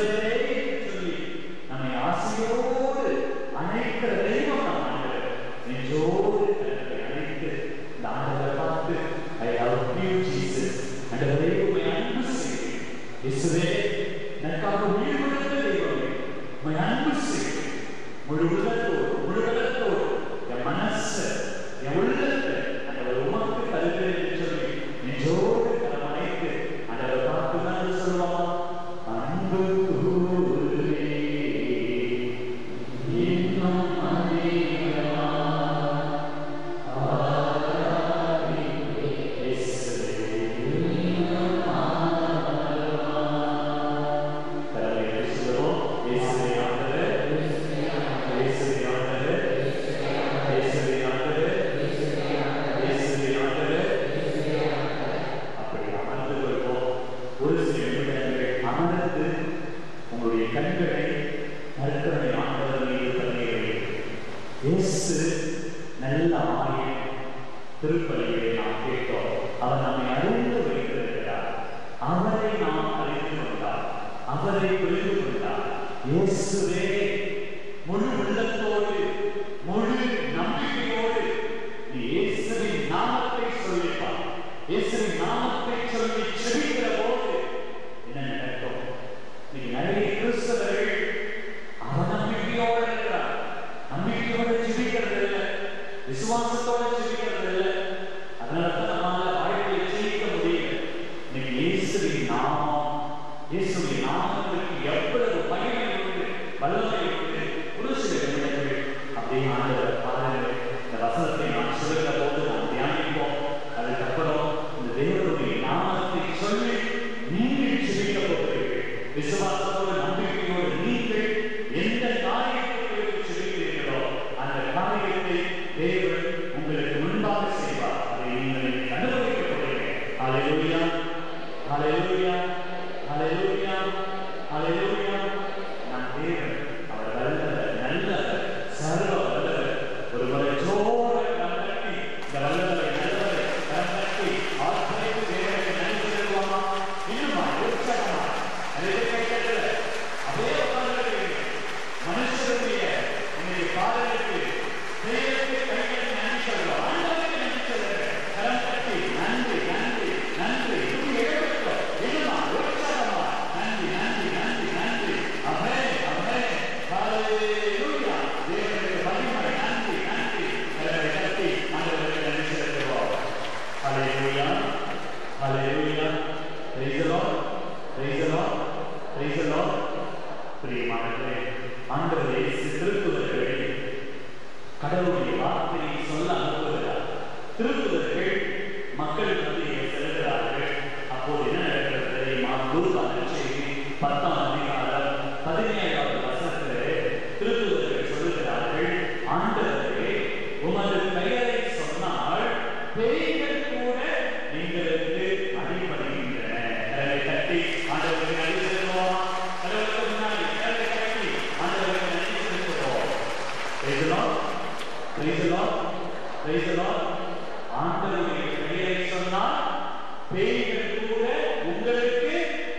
இயேசுவே சொல்லி நம்மை ஆசையோடு அழைக்கிற தெய்வம் நம் ஆண்டவர் நெஞ்சோடு கரங்களை அழைத்து இந்த ஆண்டவரை பார்த்து ஐ லவ் யூ ஜீசஸ் ஆண்டவரே உம்மை அன்பு செய்கிறேன் இயேசுவே எனக்காக உயிர் கொடுத்த தெய்வமே உம்மை அன்பு செய்கிறேன் முழு உள்ளத்தோடு முழு உள்ளத்தோடு என் மனசு என் உள்ளத்தை ஆண்டவர் உமக்கு தருகிறேன் என்று சொல்லி நெஞ்சோடு கரமணைத்து ஆண்டவர் பார்த்து தான் சொல்லுவான் அன்பு கூறுவே இன்னும் அதிகமா ஆராதிப்பே இயேசுவே இன்னும் ஆராதமா. கரங்களை உயர்த்தி சொல்லுவோம். இயேசுவே ஆண்டவரே. இயேசுவே ஆண்டவரே. இயேசுவே ஆண்டவரே. இயேசுவே ஆண்டவரே. அப்படி அமர்ந்து கொள்வோம் ஒரு சில நிமிடங்கள் அமர்ந்து உங்களுடைய கண்களை மருத்துவனை ஆண்டவர் மீது தண்ணீர் இயேசு நல்ல ஆணையம் திருப்பலியை நாம் கேட்டோம் அவர் நம்மை அறிந்து வைத்திருக்கிறார் அவரை நாம் அறிந்து கொண்டார் அவரை புரிந்து கொண்டார் இயேசுவே முழு உள்ளத்தோடு முழு நம்பிக்கையோடு நீ இயேசுவின் நாமத்தை சொல்லிப்பார் இயேசுவின் நாமத்தை சொல்லி செபிக்கிற போது என்ன நடக்கும் இன்னைக்கு நிறைய கிறிஸ்தவர்கள் அவநம்பிக்கையோடு இருக்கிறார் நம்பிக்கையோடு ஜெபிக்கிறது இல்லை விசுவாசத்தோடு ஜெபிக்கிறது இல்லை அதனால தான் நம்மால வாழ்க்கையை ஜெயிக்க முடியல இன்னைக்கு இயேசுவின் நாமம் இயேசுவின் நாமத்திற்கு எவ்வளவு மகிமை உண்டு வல்லமை உண்டு ஒரு சில நிமிடங்கள் அப்படியே ஆண்டவர் பாருங்கள் இந்த வசனத்தை நாம் சொல்லுகிற போது நாம் தியானிப்போம் அதுக்கப்புறம் இந்த தேவனுடைய நாமத்தை சொல்லி நீங்கள் ஜெபிக்க போகிறீர்கள் விசுவாசத்தோடு நம்பிக்கையோடு நீங்கள் எந்த காரியத்தை ஜெபிக்கிறீர்களோ அந்த காரியத்தை தேவன் உங்களுக்கு முன்பாக செய்வார் அதை நீங்கள் அனுபவிக்க போகிறீர்கள் ஹalleluya ஹalleluya ஹalleluya ஹalleluya நம் தேவன் அவர் வல்லவர் நல்லவர் சர்வ வல்லவர் ஒரு முறை ஜோர கண்டட்டி இந்த வல்லவரை நல்லவரை கண்டட்டி ஆத்மீக தேவனை நன்றி சொல்லுவாமா இன்னுமா உற்சாகமா அதை கேட்கல அப்படியே உட்கார்ந்து மனுஷருடைய உன்னுடைய காதலுக்கு தெய்வத்தை கையில் நன்றி சொல்லுவோம் ஆண்டவருக்கு நன்றி சொல்லுங்க கரம் தட்டி நன்றி நன்றி நன்றி இன்னும் எழுப்போ இன்னுமா உற்சாகமா நன்றி நன்றி நன்றி நன்றி அமே அமே ஹalleluya தேவனுடைய மகிமை நன்றி நன்றி கரங்களை தட்டி ஆண்டவருக்கு நன்றி செலுத்துவோம் ஹalleluya ஹalleluya praise the lord praise the lord praise the lord பிரியமானவர்களே ஆண்டவர் இயேசு திருத்துதர்களை கடவுளுடைய வார்த்தையை சொல்ல அனுப்புகிறார் திருத்துதர்கள் மக்கள் மத்தியே செல்கிறார்கள் அப்போது என்ன நடக்கிறது தெரியுமா லூக்கா நற்செய்தி பத்தாம் அதிகாரம் பதினேழாவது வசனத்திலே திருத்துதர்கள் சொல்லுகிறார்கள் ஆண்டவரே உமது பெயரை சொன்னால் பேய்கள் கூட எங்களுக்கு அடிபடுகின்றன கரங்களை தட்டி ஆண்டவருக்கு நன்றி செலுத்துவோம் கடவுளுக்கு முன்னாடி கரங்களை தட்டி ஆண்டவருக்கு நன்றி செலுத்துவோம் Praise the Lord. Praise the Lord. Praise the Lord. ஆண்டவருடைய பெயரை சொன்னால் பேய்கள் கூட உங்களுக்கு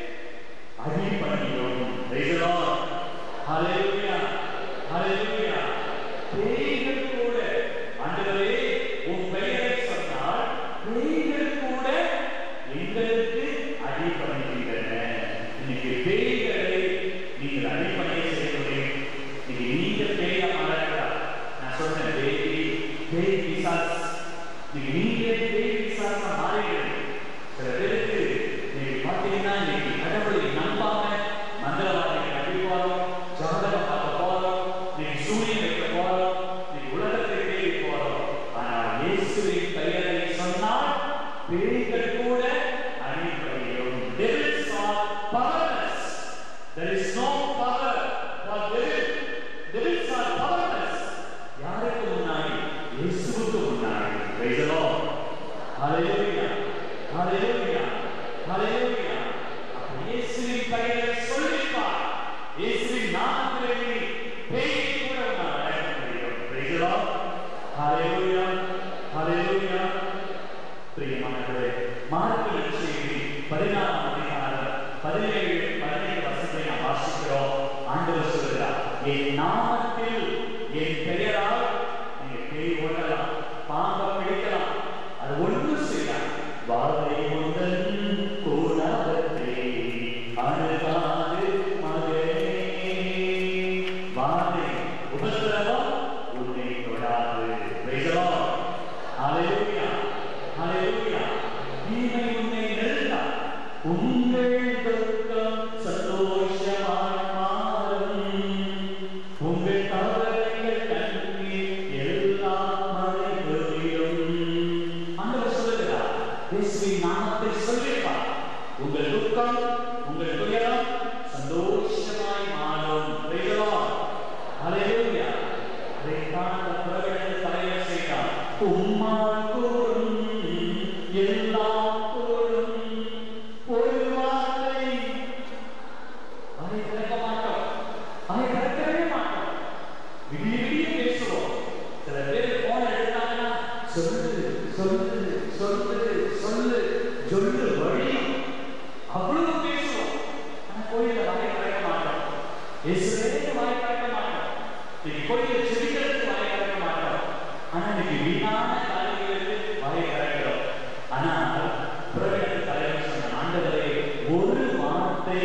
அடிபணியும் Praise the Lord. Hallelujah. Hallelujah. பேய்கள் கூட ஆண்டவரே உன் பெயரை சொன்னால் பேய்கள் கூட எங்களுக்கு அடிபணிகின்றன இன்னைக்கு பேய்களை நீங்கள் அடிப்படை செய்ய முடியும் இன்னைக்கு நீங்க பேயா மாறலாம் நான் சொன்னேன் பேய் பேய் பிசாஸ் இன்னைக்கு நீங்க பேய் பிசாசா மாறிடுறீங்க சில பேருக்கு நீங்க பார்த்தீங்கன்னா இன்னைக்கு கடவுளை நம்பாம மந்திரவாதிகளை நம்பி போறோம் ஜாதகம் பார்க்க போறோம் இன்னைக்கு சூரியன் வைக்க போறோம் இன்னைக்கு உலகத்தை தேடி போறோம் ஆனால் இயேசுவின் பெயரை சொன்னால் பேய்கள் கூட அடிப்படையும் devils are powerless there is no power for devil devils are powerless யாருக்கு முன்னாடி இயேசுவுக்கு முன்னாடி praise the lord hallelujah hallelujah hallelujah அப்ப இயேசுவின் பெயரை சொல்லிப்பார் இயேசுவின் நாமத்திலே நீ பேயை கூட உன்னால் அழைக்க முடியும் praise the lord hallelujah hallelujah பிரியமானவர்களே மார்க்கு நற்செய்தி பதினாறாம் அதிகாரம் பதினேழு பதினேழு வசனத்தை நாம் வாசிக்கிறோம் வாசிக்கிறோம் ஆண்டவர் சொல்கிறார் என் நாமத்தில் என் பெயரால் நீங்க பேய் ஓட்டலாம் பாம்ப பிடிக்கலாம் அது ஒன்றும் செய்யலாம் வாதை முதல் கூடாதே அணுகாது மகனே வாதை உபத்திரவம் உன்னை தொடாது Praise the Lord. Hallelujah. Hallelujah. தீமை உன்னை நெருங்காது. உங்கள் துக்கம் சந்தோஷமாய் மாறும் உங்கள் கவலைகள் கண்ணீர் எல்லாம் மழை பொழியும் ஆண்டவர் சொல்லுகிறார் இயேசுவின் நாமத்தை சொல்லிப்பார் உங்கள் துக்கம் உங்கள் துயரம் சந்தோஷமாய் மாறும் Praise the Lord. Hallelujah. அதைத்தான் அந்த புறவிடத்தில் தலைவர் செய்தார் உம்மால் கூடும் எல்லாம் கூடும் ஒரு வார்த்தை அதை திறக்க மாட்டோம் அதை திறக்கவே மாட்டோம் விடிய விடிய பேசுவோம் சில பேர் போன எடுத்தாங்கன்னா சொல்லு சொல்லு சொல்லு சொல்லு சொல்லு வழி அவ்வளவு பேசுவோம் ஆனா கோயில வாயை திறக்க மாட்டோம் இயேசுவே வாயை திறக்க மாட்டோம் இன்னைக்கு கோயில செடிகளுக்கு வாயை திறக்க மாட்டோம் ஆனா இன்னைக்கு வீணான காரியங்களுக்கு வாயை திறக்கிறோம் ஆனால் புறவிடத்து தலைவர் சொன்ன ஆண்டவரே ஒரு வார்த்தை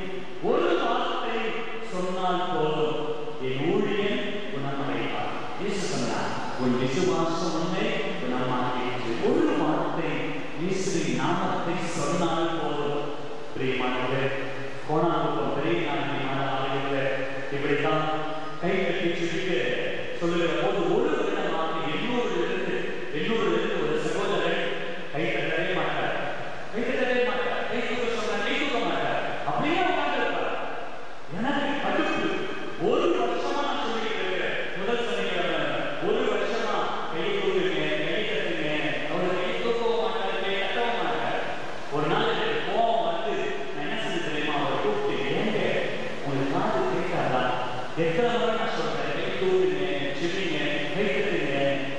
ஒரு வார்த்தை சொன்னால் போதும் என் ஊழியன் குணமடைவார் இயேசு சொன்னார் உன் விசுவாசம் உன்னை குணமாக்கிற்று ஒரு வார்த்தை இயேசுவின் நாமத்தை சொன்னால் போதும் பிரியமானவர்களே கோணாங்குப்பம் பெரிய நாட்டியமான ஆலயத்தில் இப்படித்தான் கை கட்டி சுருக்க சொல்லுகிற போது ஒரு வருடமாக எண்ணூரிலிருந்து எண்ணூரிலிருந்து ஒரு சகோதரர் கை தட்டவே மாட்டார் கை தட்டவே மாட்டார் கை தூக்க சொன்னா கை தூக்க மாட்டார் அப்படியே உட்கார்ந்திருப்பார் எனக்கு கடுப்பு ஒரு வருஷமா நான் சொல்லிட்டு இருக்கிறேன் முதல் சனிக்கிழமை ஒரு வருஷமா கை தூக்குங்க கை தட்டுங்க அவர் கை தூக்கவும் மாட்டார் கை தட்டவும் மாட்டார் ஒரு நாள் எனக்கு கோவம் வந்து நான் என்ன செஞ்சு தெரியுமா அவரை கூப்பிட்டு ஏங்க உங்களுக்கு காது கேட்காதா எத்தனை முறை நான் சொல்றேன் கை தூக்குங்க சிரிங்க கை தட்டுங்க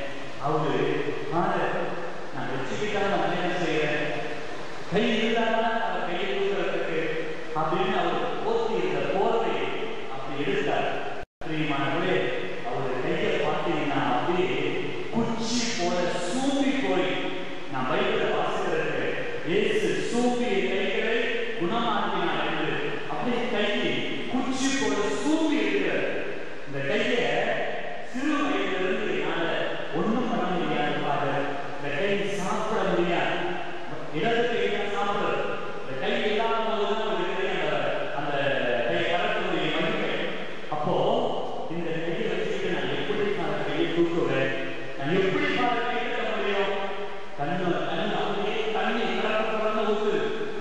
அவரு மாற நான் வச்சுக்கிட்டா நான் என்ன செய்யறேன் கை இருந்தாதான் அவர் கையை தூக்குறதுக்கு அப்படின்னு அவர் போத்தி இருந்த போர்வை அப்படி எடுத்தார் பிரியமானவர்களே அவர் கையை பார்த்தீங்கன்னா அப்படியே குச்சி போல சூம்பி போய் நான் பைபிள வாசிக்கிறது இயேசு சூம்பிய கைகளை குணமாக்கினார் என்று அப்படியே கையை குச்சி போல சூம்பி இருக்கிறார் இந்த கையை சிறு வயதிலிருந்து என்னால ஒண்ணும் பண்ண முடியாது பாரு இந்த கை சாப்பிட முடியாது இடது கை தான் சாப்பிடுறது இந்த கை இல்லாத போதுதான் ஒரு கை அந்த அந்த கை கரக்கூடிய மதிப்பை அப்போ இந்த கையை வச்சுட்டு நான் எப்படி அந்த கையை தூக்குவேன் நான் எப்படி பாரு கை தட்ட முடியும் கண்ணு கண்ணு அப்படியே தண்ணி கலக்க கலந்து ஊத்துது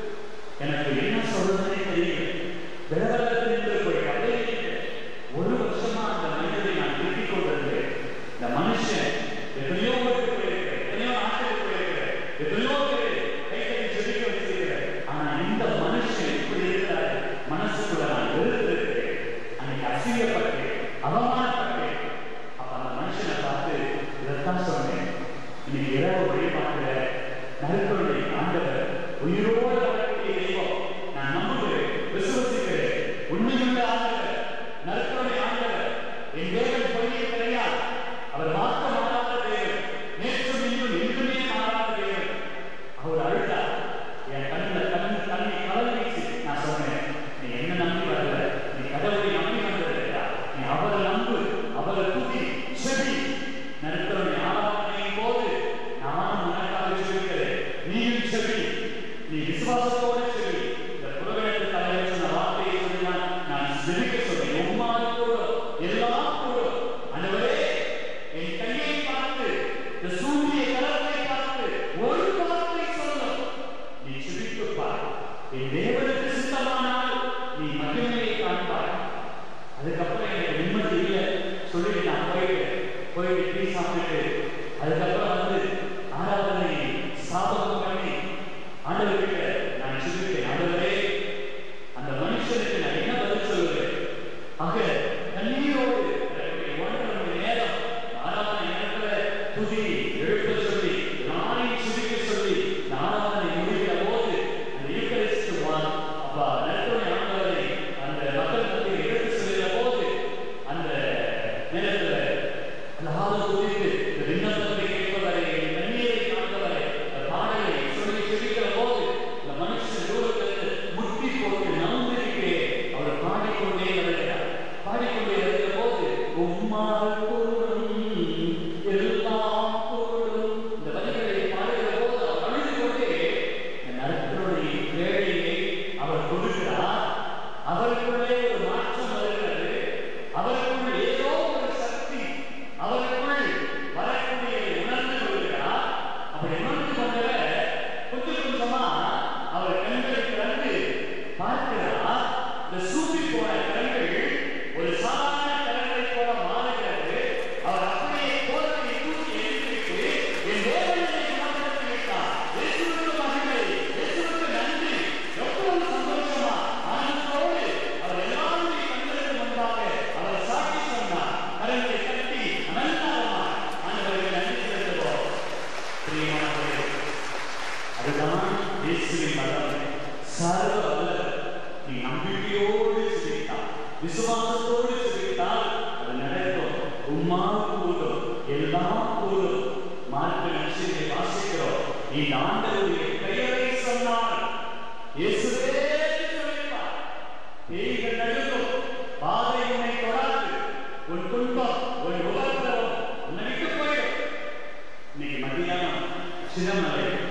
எனக்கு என்ன சொல்றதுனே தெரியல விடவலத்தில் நின்று போய் அப்படியே நிக்கிறேன். ஒரு வருஷமா அந்த மனிதரை நான் திருப்பிக் கொண்டிருந்தேன் இந்த மனுஷன் எத்தனையோ ஊருக்கு போயிருக்கிறேன் எத்தனையோ நாட்டுக்கு போயிருக்கிறேன் எத்தனையோ பேர் கைத்தறி செடிக்க வச்சிருக்கிறேன் ஆனா இந்த மனுஷன் இப்படி இருக்கிறாரு மனசுக்குள்ள நான் வெறுத்திருக்கிறேன் அன்னைக்கு அசிங்கப்பட்டேன் அவமானப்பட்டேன் அப்ப அந்த மனுஷனை பார்த்து இதைத்தான் சொன்னேன் இன்னைக்கு இரவு வழிபாட்டுல நறுக்கருடைய ஆண்டவர் உயிரோடு வரக்கூடிய தெய்வம் நான் நம்புகிறேன் விசுவசிக்கிறேன் உண்மையுள்ள ஆண்டவர் நறுக்கருடைய ஆண்டவர் என் தேவன் பொய்யை கிடையாது அவர் மாற்ற மாறாத தேவன் நேற்றும் இன்றும் என்றுமே மாறாத தேவன் அவர் அழுதார் என் கண்ணுல கண்ணு தண்ணி கலல் வீச்சு நான் சொன்னேன் நீ என்ன நம்பி வரல நீ கடவுளை நம்பி வந்திருக்கிறா நீ அவரை நம்பு அவரை துதி செவி நடுத்தருடைய ஆராதனையின் போது நானும் உனக்காக செவிக்கிறேன் நீயும் செவி நீ விசுவாசத்தோட செவி இந்த புறவேட்டு தலைவர் சொன்ன வார்த்தையை சொல்லினால் நான் செவிக்க சொன்னேன் உம்மாறு கூட எல்லாம் கூட அந்தவரே என் கையை பார்த்து இந்த சூரிய கலத்தை பார்த்து ஒரு வார்த்தை சொல்லும் நீ சிரித்து பார் என் தேவனுக்கு சித்தமானால் நீ மகிமையை காண்பாய் அதுக்கப்புறம் எனக்கு நிம்மதி இல்லை சொல்லிட்டு நான் போயிட்டேன் போயிட்டு டீ சாப்பிட்டுட்டு அதுக்கப்புறம் வந்து ஆராதனை ஸ்தாபகம் பண்ணி ஆண்டவர்கிட்ட நான் சொல்லிட்டேன் ஆண்டவரே அந்த மனுஷனுக்கு நான் என்ன பதில் சொல்லுவேன் ஆக கண்ணீரோடு எனக்கு ஒன்றரை மணி நேரம் ஆராதனை நேரத்துல துதி எழுப்ப சொல்லி நாளை சுதிக்க சொல்லி இந்த ஆராதனை முடிகிற போது அந்த ஈக்கரிஸ்ட் அப்பா நடுவரை ஆண்டவரை அந்த மக்கள் நம்பிக்கையோடு சிரித்தார் விசுவாசத்தோடு சிரித்தால் அது நடக்கும் உம்மால் கூடும் எல்லாம் கூடும் மார்க்கு நட்சத்திரை வாசிக்கிறோம் இந்த ஆண்டவருடைய பெயரை சொன்னால் இயேசுவே என்று சொல்லிப்பார் பேய்கள் நடுங்கும் பாதை உன்னை தொடாது உன் துன்பம் உன் உபத்திரவம் உன்னை விட்டு போயிடும் இன்னைக்கு மத்தியானம் சின்னமலை